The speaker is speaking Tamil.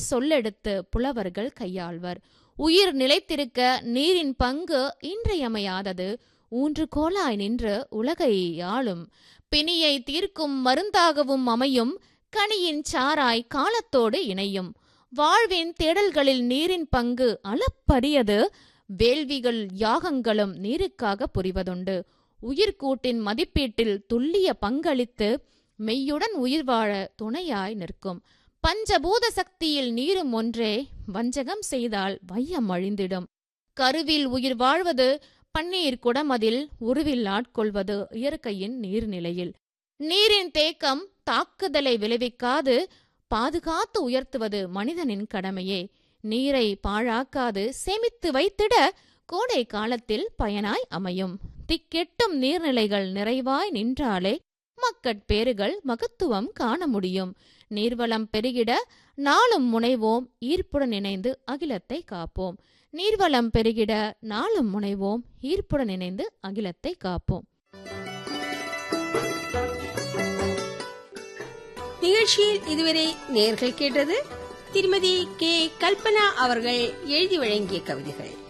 சொல்லெடுத்து புலவர்கள் கையாள்வர் உயிர் நிலைத்திருக்க நீரின் பங்கு இன்றியமையாதது ஊன்று கோலாய் நின்று உலகை ஆளும் பிணியை தீர்க்கும் மருந்தாகவும் அமையும் கனியின் சாராய் காலத்தோடு இணையும் வாழ்வின் தேடல்களில் நீரின் பங்கு அளப்பரியது வேள்விகள் யாகங்களும் நீருக்காக புரிவதுண்டு உயிர்கூட்டின் மதிப்பீட்டில் துல்லிய பங்களித்து மெய்யுடன் உயிர் வாழ துணையாய் நிற்கும் பஞ்சபூத சக்தியில் நீரும் ஒன்றே வஞ்சகம் செய்தால் வையம் அழிந்திடும் கருவில் உயிர் வாழ்வது பன்னீர் குடமதில் உருவில் ஆட்கொள்வது இயற்கையின் நீர்நிலையில் நீரின் தேக்கம் தாக்குதலை விளைவிக்காது பாதுகாத்து உயர்த்துவது மனிதனின் கடமையே நீரை பாழாக்காது சேமித்து வைத்திட கோடை காலத்தில் பயனாய் அமையும் திக்கெட்டும் நீர்நிலைகள் நிறைவாய் நின்றாலே மக்கட்பேறுகள் மகத்துவம் காண முடியும் நீர்வளம் பெருகிட நாளும் முனைவோம் ஈர்ப்புடன் இணைந்து அகிலத்தை காப்போம் நீர்வளம் பெருகிட நாளும் முனைவோம் ஈர்ப்புடன் இணைந்து அகிலத்தை காப்போம் நிகழ்ச்சியில் இதுவரை நேர்கள் கேட்டது திருமதி கே கல்பனா அவர்கள் எழுதி வழங்கிய கவிதைகள்